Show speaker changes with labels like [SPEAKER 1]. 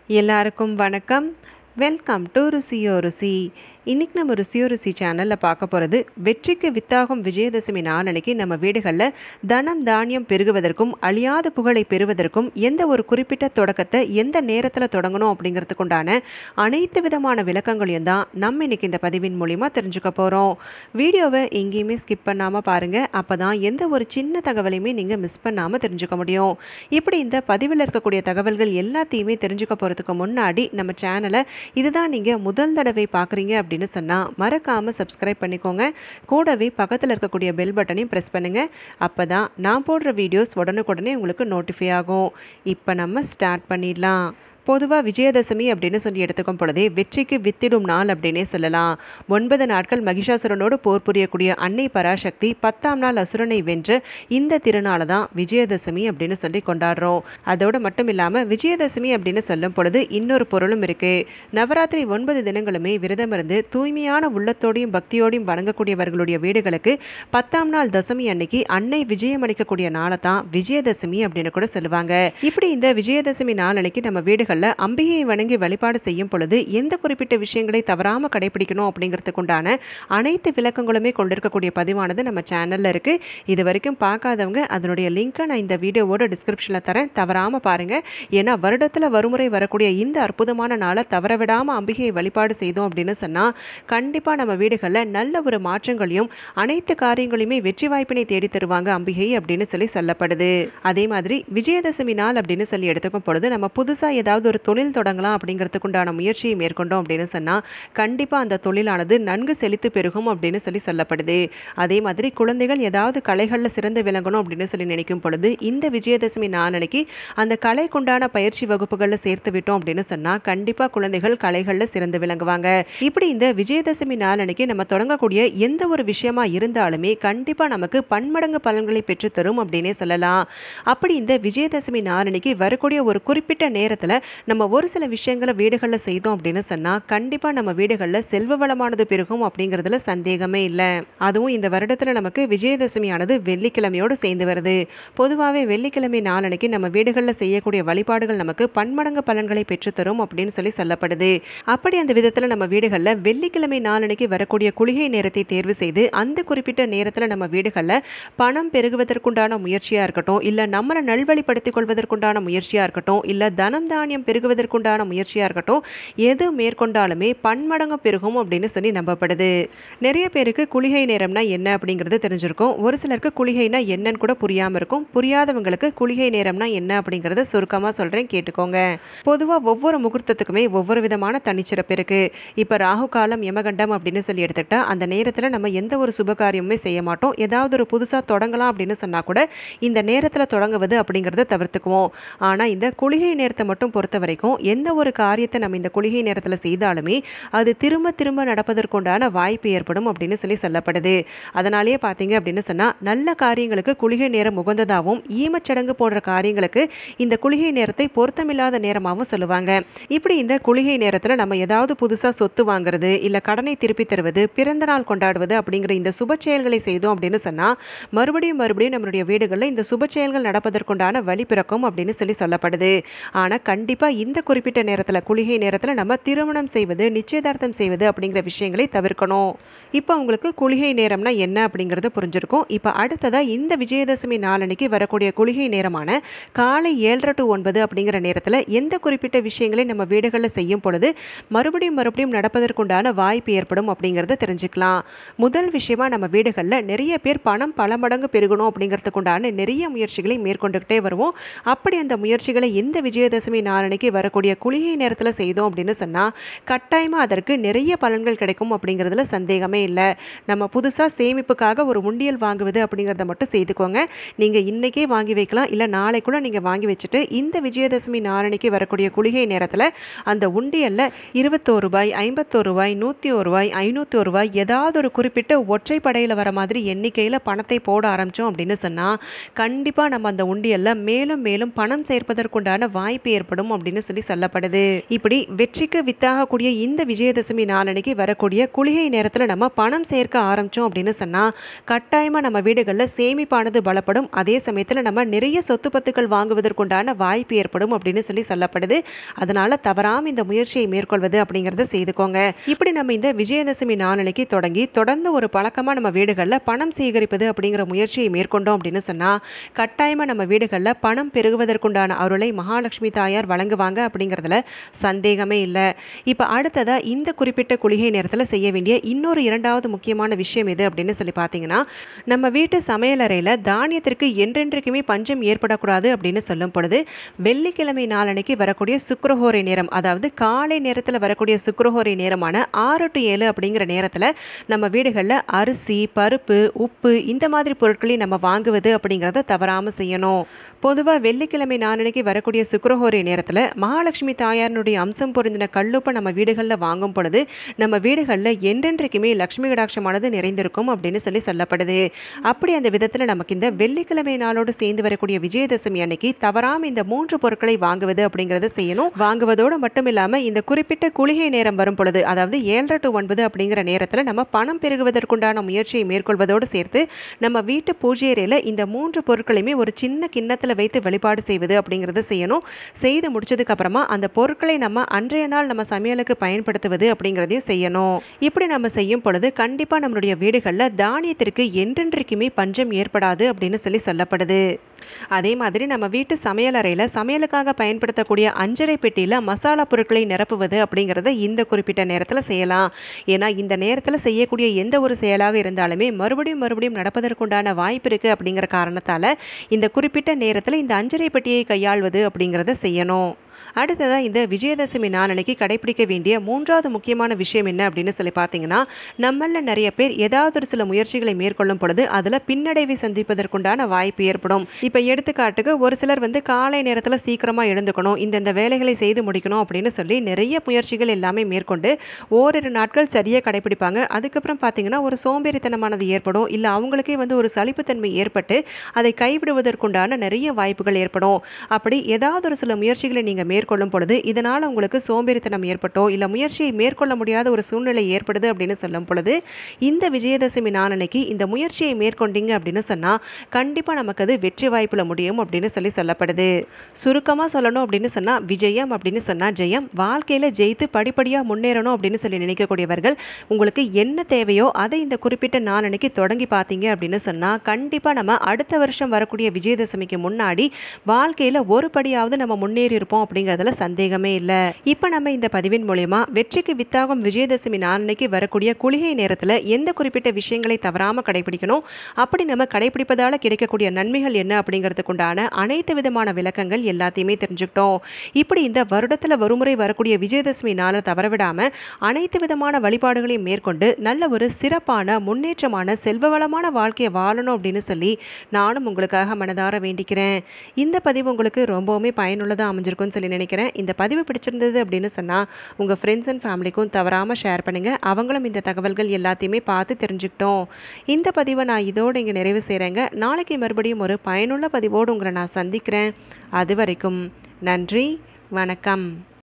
[SPEAKER 1] எல்லாருக்கும் வணக்கம் welcome to ருசியோ ருசி இன்னைக்கு நம்ம ருசியோ ருசி சேனலில் பார்க்க போகிறது வெற்றிக்கு வித்தாகும் விஜயதசமி நாளன்னைக்கு நம்ம வீடுகளில் தனம் தானியம் பெருகுவதற்கும் அழியாத புகழை பெறுவதற்கும் எந்த ஒரு குறிப்பிட்ட தொடக்கத்தை எந்த நேரத்தில் தொடங்கணும் அப்படிங்கிறதுக்குண்டான அனைத்து விதமான விளக்கங்களையும் தான் நம்ம இன்னைக்கு இந்த பதிவின் மூலிமா தெரிஞ்சுக்க போகிறோம் வீடியோவை எங்கேயுமே ஸ்கிப் பண்ணாமல் பாருங்கள் அப்போ தான் எந்த ஒரு சின்ன தகவலையுமே நீங்கள் மிஸ் பண்ணாமல் தெரிஞ்சுக்க முடியும் இப்படி இந்த பதிவில் இருக்கக்கூடிய தகவல்கள் எல்லாத்தையுமே தெரிஞ்சுக்க போகிறதுக்கு முன்னாடி நம்ம சேனலை இதுதான் நீங்கள் முதல் தடவை பார்க்குறீங்க அப்படின்னு சொன்னால் மறக்காமல் சப்ஸ்கிரைப் பண்ணிக்கோங்க கூடவே பக்கத்தில் இருக்கக்கூடிய பெல் பட்டனையும் ப்ரெஸ் பண்ணுங்கள் அப்போ தான் நான் போடுற வீடியோஸ் உடனுக்குடனே உங்களுக்கு நோட்டிஃபை ஆகும் இப்போ நம்ம ஸ்டார்ட் பண்ணிடலாம் பொதுவாக விஜயதசமி அப்படின்னு சொல்லி எடுத்துக்கும் பொழுதே வெற்றிக்கு வித்திடும் நாள் அப்படின்னே சொல்லலாம் ஒன்பது நாட்கள் மகிஷாசுரனோடு போர் புரியக்கூடிய அன்னை பராசக்தி பத்தாம் நாள் அசுரனை வென்று இந்த திருநாளை தான் விஜயதசமி அப்படின்னு சொல்லி கொண்டாடுறோம் அதோடு மட்டும் இல்லாமல் விஜயதசமி அப்படின்னு சொல்லும் பொழுது இன்னொரு பொருளும் இருக்கு நவராத்திரி ஒன்பது தினங்களுமே விரதம் இருந்து தூய்மையான உள்ளத்தோடையும் பக்தியோடையும் வணங்கக்கூடியவர்களுடைய வீடுகளுக்கு பத்தாம் நாள் தசமி அன்னைக்கு அன்னை விஜயம் அளிக்கக்கூடிய நாளை தான் விஜயதசமி அப்படின்னு கூட சொல்லுவாங்க இப்படி இந்த விஜயதசமி நாள் அன்னைக்கு நம்ம வீடுகள் நாட்களில் அம்பிகையை வணங்கி வழிபாடு செய்யும் பொழுது எந்த குறிப்பிட்ட விஷயங்களை தவறாமல் கடைபிடிக்கணும் அப்படிங்கிறதுக்கு உண்டான அனைத்து விளக்கங்களுமே கொண்டிருக்கக்கூடிய பதிவானது நம்ம சேனலில் இருக்குது இது வரைக்கும் பார்க்காதவங்க அதனுடைய லிங்க்கை நான் இந்த வீடியோவோட டிஸ்கிரிப்ஷனில் தரேன் தவறாமல் பாருங்கள் ஏன்னா வருடத்தில் வருமுறை வரக்கூடிய இந்த அற்புதமான நாளை தவற விடாமல் அம்பிகையை வழிபாடு செய்தோம் அப்படின்னு சொன்னால் கண்டிப்பாக நம்ம வீடுகளில் நல்ல ஒரு மாற்றங்களையும் அனைத்து காரியங்களையுமே வெற்றி வாய்ப்பினை தேடி தருவாங்க அம்பிகை அப்படின்னு சொல்லி சொல்லப்படுது அதே மாதிரி விஜயதசமி நாள் அப்படின்னு சொல்லி எடுத்துக்கும் பொழுது நம்ம புதுசாக ஏதாவது ஏதாவது ஒரு தொழில் தொடங்கலாம் அப்படிங்கிறதுக்கு உண்டான முயற்சியை மேற்கொண்டோம் அப்படின்னு சொன்னால் கண்டிப்பாக அந்த தொழிலானது நன்கு செழித்து பெருகும் அப்படின்னு சொல்லி சொல்லப்படுது அதே மாதிரி குழந்தைகள் ஏதாவது கலைகளில் சிறந்து விளங்கணும் அப்படின்னு சொல்லி நினைக்கும் பொழுது இந்த விஜயதசமி நாளன்னைக்கு அந்த கலைக்குண்டான பயிற்சி வகுப்புகளில் சேர்த்து விட்டோம் அப்படின்னு சொன்னால் கண்டிப்பாக குழந்தைகள் கலைகளில் சிறந்து விளங்குவாங்க இப்படி இந்த விஜயதசமி நாளன்னைக்கு நம்ம தொடங்கக்கூடிய எந்த ஒரு விஷயமா இருந்தாலுமே கண்டிப்பாக நமக்கு பன்மடங்கு பலன்களை பெற்றுத்தரும் அப்படின்னே சொல்லலாம் அப்படி இந்த விஜயதசமி நாளன்னைக்கு வரக்கூடிய ஒரு குறிப்பிட்ட நேரத்தில் நம்ம ஒரு சில விஷயங்களை வீடுகளில் செய்தோம் அப்படின்னு சொன்னால் கண்டிப்பாக நம்ம வீடுகளில் செல்வ வளமானது பெருகும் அப்படிங்கிறதுல சந்தேகமே இல்லை அதுவும் இந்த வருடத்தில் நமக்கு விஜயதசமியானது வெள்ளிக்கிழமையோடு சேர்ந்து வருது பொதுவாகவே வெள்ளிக்கிழமை நாளன்னைக்கு நம்ம வீடுகளில் செய்யக்கூடிய வழிபாடுகள் நமக்கு பன்மடங்கு பலன்களை பெற்றுத்தரும் அப்படின்னு சொல்லி சொல்லப்படுது அப்படி அந்த விதத்தில் நம்ம வீடுகளில் வெள்ளிக்கிழமை நாளன்னைக்கு வரக்கூடிய குளிகை நேரத்தை தேர்வு செய்து அந்த குறிப்பிட்ட நேரத்தில் நம்ம வீடுகளில் பணம் பெருகுவதற்குண்டான முயற்சியாக இருக்கட்டும் இல்லை நம்மளை நல்வழிப்படுத்திக் கொள்வதற்குண்டான முயற்சியாக இருக்கட்டும் இல்லை தனம் தானியம் பெருகுவதற்குண்டான முயற்சியாக இருக்கட்டும் எது மேற்கொண்டாலுமே பன்மடங்கு பெருகும் அப்படின்னு சொல்லி நம்பப்படுது நிறைய பேருக்கு குளிகை நேரம்னா என்ன அப்படிங்கிறது தெரிஞ்சிருக்கும் ஒரு சிலருக்கு குளிகைனா என்னன்னு கூட புரியாமல் இருக்கும் புரியாதவங்களுக்கு குளிகை நேரம்னா என்ன அப்படிங்கிறத சுருக்கமாக சொல்கிறேன் கேட்டுக்கோங்க பொதுவாக ஒவ்வொரு முகூர்த்தத்துக்குமே ஒவ்வொரு விதமான தனிச்சிறப்பு இருக்கு இப்போ ராகு காலம் யமகண்டம் அப்படின்னு சொல்லி எடுத்துக்கிட்டா அந்த நேரத்தில் நம்ம எந்த ஒரு சுபகாரியமுமே செய்ய மாட்டோம் ஏதாவது ஒரு புதுசாக தொடங்கலாம் அப்படின்னு சொன்னால் கூட இந்த நேரத்தில் தொடங்குவது அப்படிங்கிறத தவிர்த்துக்குவோம் ஆனால் இந்த குளிகை நேரத்தை மட்டும் பொறுத்த வரைக்கும் எந்த ஒரு காரியத்தை நம்ம இந்த குளிகை நேரத்தில் செய்தாலுமே அது திரும்ப திரும்ப நடப்பதற்குண்டான வாய்ப்பு ஏற்படும் அப்படின்னு சொல்லி சொல்லப்படுது அதனாலேயே பார்த்தீங்க அப்படின்னு சொன்னால் நல்ல காரியங்களுக்கு குளிகை நேரம் உகந்ததாகவும் ஈமச்சடங்கு போன்ற காரியங்களுக்கு இந்த குளிகை நேரத்தை பொருத்தமில்லாத நேரமாகவும் சொல்லுவாங்க இப்படி இந்த குளிகை நேரத்தில் நம்ம ஏதாவது புதுசாக சொத்து வாங்குறது இல்லை கடனை திருப்பி தருவது பிறந்த நாள் கொண்டாடுவது அப்படிங்கிற இந்த சுப செயல்களை செய்தோம் அப்படின்னு சொன்னால் மறுபடியும் மறுபடியும் நம்மளுடைய வீடுகளில் இந்த சுப செயல்கள் நடப்பதற்குண்டான வழி பிறக்கும் அப்படின்னு சொல்லி சொல்லப்படுது ஆனால் கண்டிப்பாக இந்த குறிப்பிட்ட நேரத்தில் குளிகை நேரத்தில் நம்ம திருமணம் செய்வது நிச்சயதார்த்தம் செய்வது அப்படிங்கிற விஷயங்களை தவிர்க்கணும் இப்போ உங்களுக்கு குளிகை நேரம்னா என்ன அப்படிங்கிறது புரிஞ்சிருக்கும் இப்போ அடுத்ததாக இந்த விஜயதசமி நாளன்னைக்கு வரக்கூடிய குளிகை நேரமான காலை ஏழரை டு ஒன்பது அப்படிங்கிற நேரத்தில் எந்த குறிப்பிட்ட விஷயங்களை நம்ம வீடுகளில் செய்யும் பொழுது மறுபடியும் மறுபடியும் நடப்பதற்குண்டான வாய்ப்பு ஏற்படும் அப்படிங்கிறத தெரிஞ்சுக்கலாம் முதல் விஷயமா நம்ம வீடுகளில் நிறைய பேர் பணம் பல மடங்கு பெருகணும் அப்படிங்கிறதுக்குண்டான நிறைய முயற்சிகளை மேற்கொண்டுகிட்டே வருவோம் அப்படி அந்த முயற்சிகளை இந்த விஜயதசமி நாளன்னைக்கு வரக்கூடிய குளிகை நேரத்தில் செய்தோம் அப்படின்னு சொன்னால் கட்டாயமாக அதற்கு நிறைய பலன்கள் கிடைக்கும் அப்படிங்கிறதுல சந்தேகமே இல்லை நம்ம புதுசாக சேமிப்புக்காக ஒரு உண்டியல் வாங்குவது அப்படிங்கிறத மட்டும் செய்துக்கோங்க நீங்கள் இன்றைக்கே வாங்கி வைக்கலாம் இல்லை நாளைக்குள்ள நீங்கள் வாங்கி வச்சுட்டு இந்த விஜயதசமி நாளன்னைக்கு வரக்கூடிய குளிகை நேரத்தில் அந்த உண்டியலில் இருபத்தோரு ரூபாய் ஐம்பத்தோரு ரூபாய் நூற்றி ஒரு ரூபாய் ஐநூற்றி ஒரு ரூபாய் ஏதாவது ஒரு குறிப்பிட்ட ஒற்றைப்படையில் வர மாதிரி எண்ணிக்கையில் பணத்தை போட ஆரம்பித்தோம் அப்படின்னு சொன்னால் கண்டிப்பாக நம்ம அந்த உண்டியலில் மேலும் மேலும் பணம் சேர்ப்பதற்குண்டான வாய்ப்பு ஏற்படும் அப்படின்னு சொல்லி சொல்லப்படுது இப்படி வெற்றிக்கு வித்தாகக்கூடிய இந்த விஜயதசமி நாளன்னைக்கு வரக்கூடிய குளிகை நேரத்தில் நம்ம பணம் சேர்க்க ஆரம்பிச்சோம் அப்படின்னு சொன்னா கட்டாயமா நம்ம வீடுகளில் சேமிப்பானது பலப்படும் அதே சமயத்தில் நம்ம நிறைய சொத்து பத்துக்கள் வாங்குவதற்குண்டான வாய்ப்பு ஏற்படும் அப்படின்னு சொல்லி சொல்லப்படுது அதனால தவறாம இந்த முயற்சியை மேற்கொள்வது அப்படிங்கிறத செய்துக்கோங்க இப்படி நம்ம இந்த விஜயதசமி நாளன்னைக்கு தொடங்கி தொடர்ந்து ஒரு பழக்கமாக நம்ம வீடுகளில் பணம் சேகரிப்பது அப்படிங்கிற முயற்சியை மேற்கொண்டோம் அப்படின்னு சொன்னால் கட்டாயமாக நம்ம வீடுகளில் பணம் பெருகுவதற்குண்டான அருளை மகாலட்சுமி தாயார் வழங்குவாங்க அப்படிங்கிறதுல சந்தேகமே இல்லை இப்போ அடுத்ததாக இந்த குறிப்பிட்ட குளிகை நேரத்தில் செய்ய வேண்டிய இன்னொரு இரண்டாவது முக்கியமான விஷயம் எது அப்படின்னு சொல்லி பார்த்தீங்கன்னா நம்ம வீட்டு சமையலறையில் தானியத்திற்கு என்றென்றைக்குமே பஞ்சம் ஏற்படக்கூடாது அப்படின்னு சொல்லும் பொழுது வெள்ளிக்கிழமை நாளன்னைக்கு வரக்கூடிய சுக்ரஹோரை நேரம் அதாவது காலை நேரத்தில் வரக்கூடிய சுக்ரஹோரை நேரமான ஆறு டு ஏழு அப்படிங்கிற நேரத்தில் நம்ம வீடுகளில் அரிசி பருப்பு உப்பு இந்த மாதிரி பொருட்களை நம்ம வாங்குவது அப்படிங்கிறத தவறாமல் செய்யணும் பொதுவாக வெள்ளிக்கிழமை நாளன்னைக்கு வரக்கூடிய சுக்ரஹோரை நேரத்தில் மகாலட்சுமி தாயாரினுடைய அம்சம் பொருந்தின கல்லுப்பை நம்ம வீடுகளில் வாங்கும் பொழுது நம்ம வீடுகளில் என்றென்றைக்குமே லக்ஷ்மி கடாட்சமானது நிறைந்திருக்கும் அப்படின்னு சொல்லி சொல்லப்படுது அப்படி அந்த விதத்தில் நமக்கு இந்த வெள்ளிக்கிழமை நாளோடு சேர்ந்து வரக்கூடிய விஜயதசமி அன்னைக்கு தவறாம இந்த மூன்று பொருட்களை வாங்குவது அப்படிங்கிறத செய்யணும் வாங்குவதோடு மட்டும் இல்லாமல் இந்த குறிப்பிட்ட குளிகை நேரம் வரும் பொழுது அதாவது ஏழரை டு ஒன்பது அப்படிங்கிற நேரத்தில் நம்ம பணம் பெருகுவதற்குண்டான முயற்சியை மேற்கொள்வதோடு சேர்த்து நம்ம வீட்டு பூஜை அறையில் இந்த மூன்று பொருட்களையுமே ஒரு சின்ன கிண்ணத்தில் வைத்து வழிபாடு செய்வது அப்படிங்கிறத செய்யணும் செய்து முடிச்சதுக்கு அப்புறமா அந்த பொருட்களை நம்ம அன்றைய நாள் நம்ம சமையலுக்கு பயன்படுத்துவது அப்படிங்கிறதையும் செய்யணும் இப்படி நம்ம செய்யும் பொழுது கண்டிப்பாக நம்மளுடைய வீடுகளில் தானியத்திற்கு என்றென்றைக்குமே பஞ்சம் ஏற்படாது அப்படின்னு சொல்லி சொல்லப்படுது அதே மாதிரி நம்ம வீட்டு சமையலறையில் சமையலுக்காக பயன்படுத்தக்கூடிய அஞ்சரை பெட்டியில் மசாலா பொருட்களை நிரப்புவது அப்படிங்கிறத இந்த குறிப்பிட்ட நேரத்தில் செய்யலாம் ஏன்னா இந்த நேரத்தில் செய்யக்கூடிய எந்த ஒரு செயலாக இருந்தாலுமே மறுபடியும் மறுபடியும் நடப்பதற்குண்டான வாய்ப்பு இருக்குது அப்படிங்கிற காரணத்தால் இந்த குறிப்பிட்ட நேரத்தில் இந்த அஞ்சரை பெட்டியை கையாள்வது அப்படிங்கிறத செய்யணும் அடுத்ததாக இந்த விஜயதசமி நாளன்னைக்கு கடைபிடிக்க வேண்டிய மூன்றாவது முக்கியமான விஷயம் என்ன அப்படின்னு சொல்லி பார்த்தீங்கன்னா நம்மள நிறைய பேர் ஏதாவது ஒரு சில முயற்சிகளை மேற்கொள்ளும் பொழுது அதில் பின்னடைவை சந்திப்பதற்குண்டான வாய்ப்பு ஏற்படும் இப்போ எடுத்துக்காட்டுக்கு ஒரு சிலர் வந்து காலை நேரத்தில் சீக்கிரமாக எழுந்துக்கணும் இந்தந்த வேலைகளை செய்து முடிக்கணும் அப்படின்னு சொல்லி நிறைய முயற்சிகள் எல்லாமே மேற்கொண்டு ஓரிரு நாட்கள் சரியாக கடைபிடிப்பாங்க அதுக்கப்புறம் பார்த்தீங்கன்னா ஒரு சோம்பேறித்தனமானது ஏற்படும் இல்லை அவங்களுக்கே வந்து ஒரு சலிப்புத்தன்மை ஏற்பட்டு அதை கைவிடுவதற்குண்டான நிறைய வாய்ப்புகள் ஏற்படும் அப்படி ஏதாவது ஒரு சில முயற்சிகளை நீங்கள் மேற்கொள்ளும் பொழுது இதனால் உங்களுக்கு சோம்பேறித்தனம் ஏற்பட்டோ இல்லை முயற்சியை மேற்கொள்ள முடியாத ஒரு சூழ்நிலை ஏற்படுது அப்படின்னு சொல்லும் பொழுது இந்த விஜயதசமி நாளன்னைக்கு இந்த முயற்சியை மேற்கொண்டீங்க அப்படின்னு சொன்னால் கண்டிப்பாக நமக்கு அது வெற்றி வாய்ப்பில் முடியும் அப்படின்னு சொல்லி சொல்லப்படுது சுருக்கமாக சொல்லணும் அப்படின்னு சொன்னால் விஜயம் அப்படின்னு சொன்னால் ஜெயம் வாழ்க்கையில் ஜெயித்து படிப்படியாக முன்னேறணும் அப்படின்னு சொல்லி நினைக்கக்கூடியவர்கள் உங்களுக்கு என்ன தேவையோ அதை இந்த குறிப்பிட்ட நாளன்னைக்கு தொடங்கி பார்த்தீங்க அப்படின்னு சொன்னால் கண்டிப்பாக நம்ம அடுத்த வருஷம் வரக்கூடிய விஜயதசமிக்கு முன்னாடி வாழ்க்கையில் ஒரு படியாவது நம்ம முன்னேறி இருப்போம் அப்படிங்கிறதுல சந்தேகமே இல்லை இப்போ நம்ம இந்த பதிவின் மூலயமா வெற்றிக்கு வித்தாகும் விஜயதசமி நாளன்னைக்கு வரக்கூடிய குளிகை நேரத்தில் எந்த குறிப்பிட்ட விஷயங்களை தவறாமல் கடைபிடிக்கணும் அப்படி நம்ம கடைபிடிப்பதால் கிடைக்கக்கூடிய நன்மைகள் என்ன அப்படிங்கிறதுக்குண்டான அனைத்து விதமான விளக்கங்கள் எல்லாத்தையுமே தெரிஞ்சுக்கிட்டோம் இப்படி இந்த வருடத்தில் ஒருமுறை வரக்கூடிய விஜயதசமி நாளை தவறவிடாம அனைத்து விதமான வழிபாடுகளையும் மேற்கொண்டு நல்ல ஒரு சிறப்பான முன்னேற்றமான செல்வ வளமான வாழ்க்கையை வாழணும் அப்படின்னு சொல்லி நானும் உங்களுக்காக மனதார வேண்டிக்கிறேன் இந்த பதிவு உங்களுக்கு ரொம்பவுமே பயனுள்ளதாக அமைஞ்சிருக்கும்னு சொல்லி நினைக்கிறேன் இந்த பதிவு பிடிச்சிருந்தது அப்படின்னு சொன்னால் உங்கள் ஃப்ரெண்ட்ஸ் அண்ட் ஃபேமிலிக்கும் தவறாமல் ஷேர் பண்ணுங்கள் அவங்களும் இந்த தகவல்கள் எல்லாத்தையுமே பார்த்து தெரிஞ்சுக்கிட்டோம் இந்த பதிவை நான் இதோடு இங்கே நிறைவு செய்கிறேங்க நாளைக்கு மறுபடியும் ஒரு பயனுள்ள பதிவோடு உங்களை நான் சந்திக்கிறேன் அது வரைக்கும் நன்றி வணக்கம்